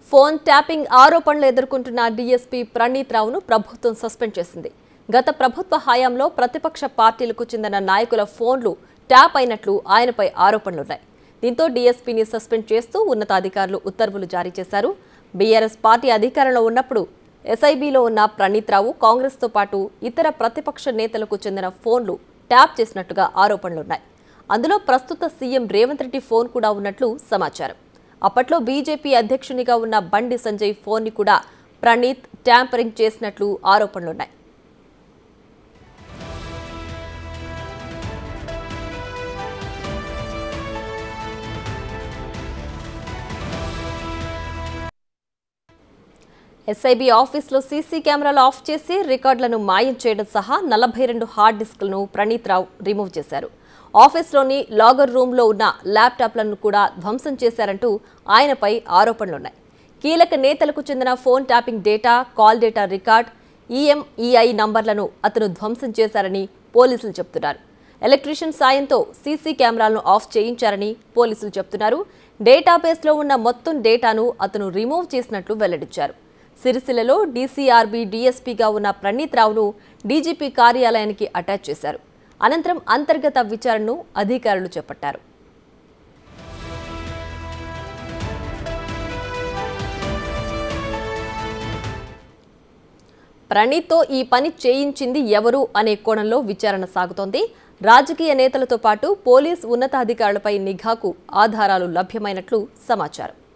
phone tapping ఆరోపణలు ఎదుర్కొంటున్న DSP Praneeth రావును ప్రభుత్వం సస్పెండ్ చేసింది గత ప్రభుత్వ హయాంలో ప్రతిపక్ష పార్టీలకు చెందిన నాయకుల ఫోన్లు ట్యాప్ అయినట్లు ఆయనపై ఆరోపణలున్నాయి దీంతో డీఎస్పీని సస్పెండ్ చేస్తూ ఉన్నతాధికారులు ఉత్తర్వులు జారీ చేశారు బీఆర్ఎస్ పార్టీ అధికారంలో ఉన్నప్పుడు ఎస్ఐబీలో ఉన్న ప్రణీత్ రావు కాంగ్రెస్తో పాటు ఇతర ప్రతిపక్ష నేతలకు చెందిన ఫోన్లు ట్యాప్ చేసినట్టుగా ఆరోపణలున్నాయి అందులో ప్రస్తుత సీఎం రేవంత్ రెడ్డి ఫోన్ కూడా ఉన్నట్లు సమాచారం అప్పట్లో బీజేపీ అధ్యక్షునిగా ఉన్న బండి సంజయ్ ఫోన్ని కూడా ప్రణీత్ ట్యాంపరింగ్ చేసినట్లు ఆరోపణలున్నాయి ఎస్ఐబి ఆఫీస్లో సీసీ కెమెరాలు ఆఫ్ చేసి రికార్డులను మాయం చేయడం సహా నలభై రెండు హార్డ్ డిస్క్లను ప్రణీత్ రావు రిమూవ్ చేశారు ఆఫీస్లోని లాగర్ రూమ్లో ఉన్న ల్యాప్టాప్లను కూడా ధ్వంసం చేశారంటూ ఆయనపై ఆరోపణలున్నాయి కీలక నేతలకు చెందిన phone tapping data call data record IMEI నంబర్లను అతను ధ్వంసం చేశారని పోలీసులు చెబుతున్నారు ఎలక్ట్రీషియన్ సాయంతో సీసీ కెమెరాలను ఆఫ్ చేయించారని పోలీసులు చెబుతున్నారు డేటాబేస్లో ఉన్న మొత్తం డేటాను అతను రిమూవ్ చేసినట్లు వెల్లడించారు సిరిసిల్లలో డీసీఆర్బీ డీఎస్పీగా ఉన్న ప్రణీత్ రావును డీజీపీ కార్యాలయానికి అటాచ్ చేశారు అనంతరం అంతర్గత విచారణను అధికారులు చేపట్టారు ప్రణీత్తో ఈ పని చేయించింది ఎవరు అనే కోణంలో విచారణ సాగుతోంది రాజకీయ నేతలతో పాటు పోలీస్ ఉన్నతాధికారులపై నిఘాకు ఆధారాలు లభ్యమైనట్లు సమాచారం